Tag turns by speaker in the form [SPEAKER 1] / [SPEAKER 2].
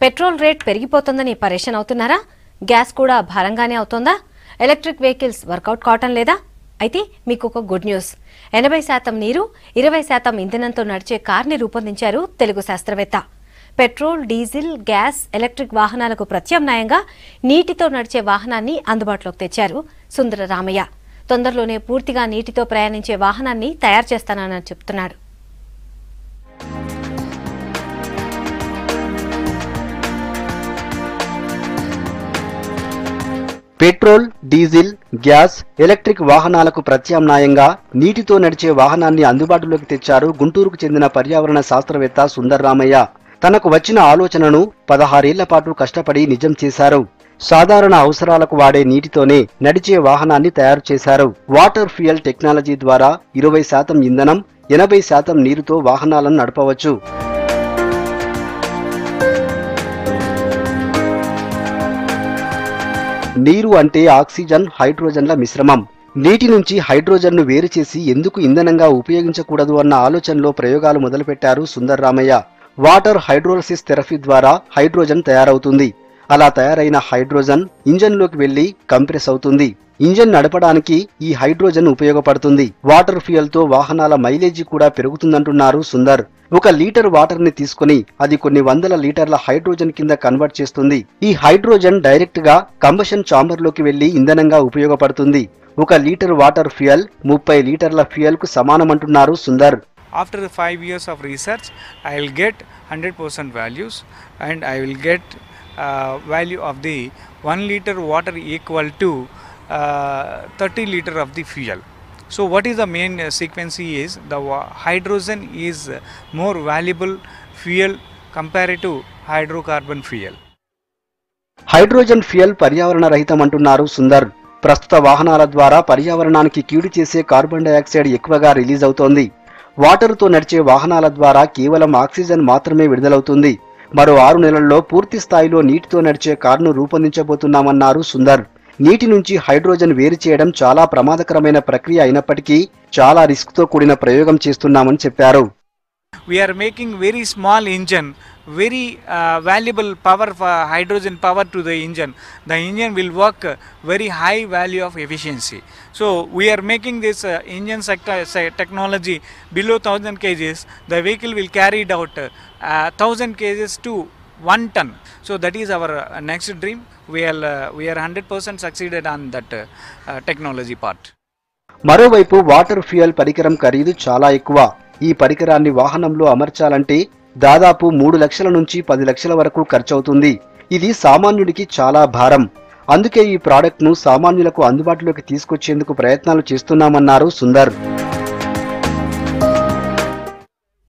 [SPEAKER 1] petrol rate పెరిగిపోతుందని పరేషాన్ అవుతున్నారా gas కూడా భారంగానే అవుతోందా ఎలక్ట్రిక్ వెహికల్స్ వర్కౌట్ కావటం లేదా అయితే మీకు ఒక గుడ్ న్యూస్ ఎనభై శాతం నీరు ఇరవై శాతం ఇంధనంతో నడిచే కార్ని రూపొందించారు తెలుగు శాస్త్రవేత్త పెట్రోల్ డీజిల్ గ్యాస్ ఎలక్ట్రిక్ వాహనాలకు ప్రత్యామ్నాయంగా నీటితో నడిచే వాహనాన్ని అందుబాటులోకి తెచ్చారు సుందర రామయ్య తొందరలోనే పూర్తిగా నీటితో ప్రయాణించే వాహనాన్ని తయారు చేస్తానని చెప్తున్నాడు
[SPEAKER 2] పెట్రోల్ డీజిల్ గ్యాస్ ఎలక్ట్రిక్ వాహనాలకు ప్రత్యామ్నాయంగా నీటితో నడిచే వాహనాన్ని అందుబాటులోకి తెచ్చారు గుంటూరుకు చెందిన పర్యావరణ శాస్త్రవేత్త సుందర్ రామయ్య తనకు వచ్చిన ఆలోచనను పదహారేళ్ల పాటు కష్టపడి నిజం చేశారు సాధారణ అవసరాలకు వాడే నీటితోనే నడిచే వాహనాన్ని తయారు చేశారు వాటర్ ఫ్యూయల్ టెక్నాలజీ ద్వారా ఇరవై శాతం ఇంధనం ఎనభై శాతం నీరుతో వాహనాలను నడపవచ్చు నీరు అంటే ఆక్సిజన్ హైడ్రోజన్ల మిశ్రమం నీటి నుంచి హైడ్రోజన్ను వేరు చేసి ఎందుకు ఇంధనంగా ఉపయోగించకూడదు అన్న ఆలోచనలో ప్రయోగాలు మొదలుపెట్టారు Sundar Ramaiah water hydrolysis therapy ద్వారా హైడ్రోజన్ తయారవుతుంది అలా తయారైన హైడ్రోజన్ ఇంజన్లోకి వెళ్లి కంప్రెస్ అవుతుంది ఇంజన్ నడపడానికి ఈ హైడ్రోజన్ ఉపయోగపడుతుంది వాటర్ ఫ్యూయల్ తో వాహనాల మైలేజీ కూడా పెరుగుతుందంటున్నారు సుందర్ ఒక లీటర్ వాటర్ ని తీసుకుని అది కొన్ని వందల లీటర్ల హైడ్రోజన్ కింద కన్వర్ట్ చేస్తుంది ఈ హైడ్రోజన్ డైరెక్ట్ గా కంబషన్ చాంబర్ లోకి వెళ్లి ఇంధనంగా ఉపయోగపడుతుంది ఒక లీటర్ వాటర్ ఫ్యూయల్ ముప్పై లీటర్ల ఫ్యూయల్ కు సమానమంటున్నారు Sundar
[SPEAKER 3] after the five years of research i will get 100% values and i will get uh, value of the 1 liter water equal to uh, 30 liter of the fuel so what is the main uh, sequence is the wa- hydrogen is more valuable fuel compared to hydrocarbon fuel
[SPEAKER 2] hydrogen fuel పర్యావరణ రహితం అంటున్నారు సుందర్ ప్రస్తుత వాహనాల ద్వారా పర్యావరణానికి కీడు చేసే carbon dioxide ఎక్కువగా రిలీజ్ అవుతోంది వాటరుతో నడిచే వాహనాల ద్వారా కేవలం ఆక్సిజన్ మాత్రమే విడుదలవుతుంది మరో ఆరు నెలల్లో పూర్తి స్థాయిలో నీటితో నడిచే కారును రూపొందించబోతున్నామన్నారు సుందర్ నీటి నుంచి హైడ్రోజన్ వేరు చేయడం చాలా ప్రమాదకరమైన ప్రక్రియ అయినప్పటికీ చాలా రిస్క్ తో కూడిన ప్రయోగం చేస్తున్నామని చెప్పారు
[SPEAKER 3] we are making very small engine very uh, valuable power for hydrogen power to the engine the engine will work uh, very high value of efficiency so we are making this uh, engine sector se- technology below 1000 kgs the vehicle will carry it out uh, 1000 kgs to 1 ton so that is our uh, next dream we are uh, we are 100% succeeded on that uh, uh, technology part
[SPEAKER 2] మరోవైపు water fuel పరికరం ఖరీదు చాలా ఎక్కువ ఈ పరికరాన్ని వాహనంలో అమర్చాలంటే దాదాపు మూడు లక్షల నుంచి పది లక్షల వరకు ఖర్చవుతుంది ఇది సామాన్యుడికి చాలా భారం అందుకే ఈ ప్రోడక్ట్ ను సామాన్యులకు అందుబాటులోకి తీసుకొచ్చేందుకు ప్రయత్నాలు చేస్తున్నామన్నారు సుందర్